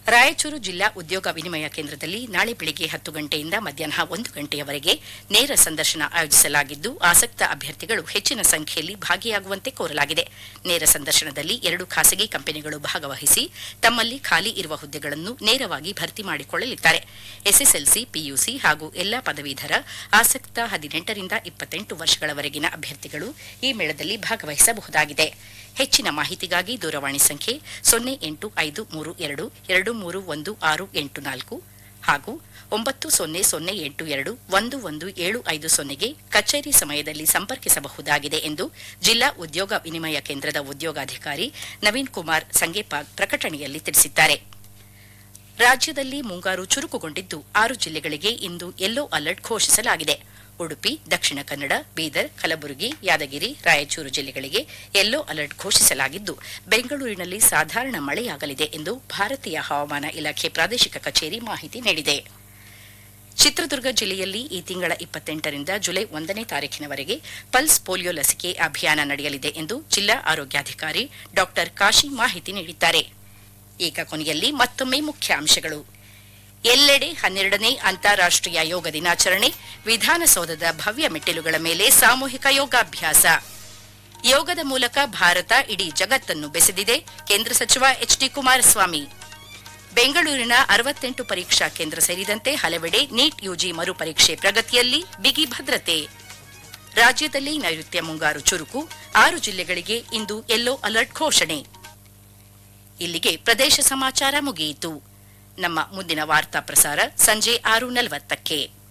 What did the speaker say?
ರಾಯಚೂರು ಜಿಲ್ಲಾ ಉದ್ಯೋಗ ವಿನಿಮಯ ಕೇಂದ್ರದಲ್ಲಿ ನಾಳೆ ಬೆಳಿಗ್ಗೆ ಹತ್ತು ಗಂಟೆಯಿಂದ ಮಧ್ಯಾಹ್ನ ಒಂದು ಗಂಟೆಯವರೆಗೆ ನೇರ ಸಂದರ್ಶನ ಆಯೋಜಿಸಲಾಗಿದ್ದು ಆಸಕ್ತ ಅಭ್ಯರ್ಥಿಗಳು ಹೆಚ್ಚಿನ ಸಂಖ್ಯೆಯಲ್ಲಿ ಭಾಗಿಯಾಗುವಂತೆ ಕೋರಲಾಗಿದೆ ನೇರ ಸಂದರ್ಶನದಲ್ಲಿ ಎರಡು ಖಾಸಗಿ ಕಂಪನಿಗಳು ಭಾಗವಹಿಸಿ ತಮ್ಮಲ್ಲಿ ಖಾಲಿ ಇರುವ ಹುದ್ದೆಗಳನ್ನು ನೇರವಾಗಿ ಭರ್ತಿ ಮಾಡಿಕೊಳ್ಳಲಿದ್ದಾರೆ ಎಸ್ಎಸ್ಎಲ್ಸಿ ಪಿಯುಸಿ ಹಾಗೂ ಎಲ್ಲಾ ಪದವೀಧರ ಆಸಕ್ತ ಹದಿನೆಂಟರಿಂದ ಇಪ್ಪತ್ತೆಂಟು ವರ್ಷಗಳವರೆಗಿನ ಅಭ್ಯರ್ಥಿಗಳು ಈ ಮೇಳದಲ್ಲಿ ಭಾಗವಹಿಸಬಹುದಾಗಿದೆ ಹೆಚ್ಚಿನ ಮಾಹಿತಿಗಾಗಿ ದೂರವಾಣಿ ಸಂಖ್ಯೆ ಸೊನ್ನೆ ಎಂಟು ಐದು ಮೂರು ಎರಡು ಎರಡು ಮೂರು ಒಂದು ಆರು ಎಂಟು ನಾಲ್ಕು ಹಾಗೂ ಒಂಬತ್ತು ಸೊನ್ನೆ ಸೊನ್ನೆ ಎಂಟು ಎರಡು ಒಂದು ಒಂದು ಏಳು ಐದು ಸೊನ್ನೆಗೆ ಕಚೇರಿ ಸಮಯದಲ್ಲಿ ಸಂಪರ್ಕಿಸಬಹುದಾಗಿದೆ ಎಂದು ಜಿಲ್ಲಾ ಉದ್ಯೋಗ ವಿನಿಮಯ ಕೇಂದ್ರದ ಉದ್ಯೋಗಾಧಿಕಾರಿ ನವೀನ್ ಕುಮಾರ್ ಸಂಗೇಪಾಗ್ ಪ್ರಕಟಣೆಯಲ್ಲಿ ತಿಳಿಸಿದ್ದಾರೆ ರಾಜ್ಯದಲ್ಲಿ ಮುಂಗಾರು ಚುರುಕುಗೊಂಡಿದ್ದು ಆರು ಜಿಲ್ಲೆಗಳಿಗೆ ಇಂದು ಯೆಲ್ಲೋ ಅಲರ್ಟ್ ಘೋಷಿಸಲಾಗಿದೆ ಉಡುಪಿ ದಕ್ಷಿಣ ಕನ್ನಡ ಬೀದರ್ ಕಲಬುರಗಿ ಯಾದಗಿರಿ ರಾಯಚೂರು ಜಿಲ್ಲೆಗಳಿಗೆ ಯೆಲ್ಲೋ ಅಲರ್ಟ್ ಘೋಷಿಸಲಾಗಿದ್ದು ಬೆಂಗಳೂರಿನಲ್ಲಿ ಸಾಧಾರಣ ಮಳೆಯಾಗಲಿದೆ ಎಂದು ಭಾರತೀಯ ಹವಾಮಾನ ಇಲಾಖೆ ಪ್ರಾದೇಶಿಕ ಕಚೇರಿ ಮಾಹಿತಿ ನೀಡಿದೆ ಚಿತ್ರದುರ್ಗ ಜಿಲ್ಲೆಯಲ್ಲಿ ಈ ತಿಂಗಳ ಇಪ್ಪತ್ತೆಂಟರಿಂದ ಜುಲೈ ಒಂದನೇ ತಾರೀಖಿನವರೆಗೆ ಪಲ್ಸ್ ಪೋಲಿಯೋ ಲಸಿಕೆ ಅಭಿಯಾನ ನಡೆಯಲಿದೆ ಎಂದು ಜಿಲ್ಲಾ ಆರೋಗ್ಯಾಧಿಕಾರಿ ಡಾ ಕಾಶಿ ಮಾಹಿತಿ ನೀಡಿದ್ದಾರೆ ಈಗ ಕೊನೆಯಲ್ಲಿ ಮತ್ತೊಮ್ಮೆ ಮುಖ್ಯಾಂಶಗಳು ಎಲ್ಲೆಡೆ ಹನ್ನೆರಡನೇ ಅಂತಾರಾಷ್ಟೀಯ ಯೋಗ ದಿನಾಚರಣೆ ವಿಧಾನಸೌಧದ ಭವ್ಯ ಮೆಟ್ಟಿಲುಗಳ ಮೇಲೆ ಸಾಮೂಹಿಕ ಯೋಗಾಭ್ಯಾಸ ಯೋಗದ ಮೂಲಕ ಭಾರತ ಇಡೀ ಜಗತ್ತನ್ನು ಬೆಸೆದಿದೆ ಕೇಂದ್ರ ಸಚಿವ ಎಚ್ ಡಿ ಕುಮಾರಸ್ವಾಮಿ ಬೆಂಗಳೂರಿನ ಅರವತ್ತೆಂಟು ಪರೀಕ್ಷಾ ಕೇಂದ್ರ ಸೇರಿದಂತೆ ಹಲವೆಡೆ ನೀಟ್ ಯುಜಿ ಮರುಪರೀಕ್ಷೆ ಪ್ರಗತಿಯಲ್ಲಿ ಬಿಗಿ ಭದ್ರತೆ ರಾಜ್ಯದಲ್ಲಿ ನೈಋತ್ಯ ಮುಂಗಾರು ಚುರುಕು ಆರು ಜಿಲ್ಲೆಗಳಿಗೆ ಇಂದು ಯೆಲ್ಲೋ ಅಲರ್ಟ್ ಘೋಷಣೆ ಇಲ್ಲಿಗೆ ಪ್ರದೇಶ ಸಮಾಚಾರ ಮುಗಿಯಿತು ನಮ್ಮ ಮುಂದಿನ ವಾರ್ತಾ ಪ್ರಸಾರ ಸಂಜೆ ಆರು ನಲವತ್ತಕ್ಕೆ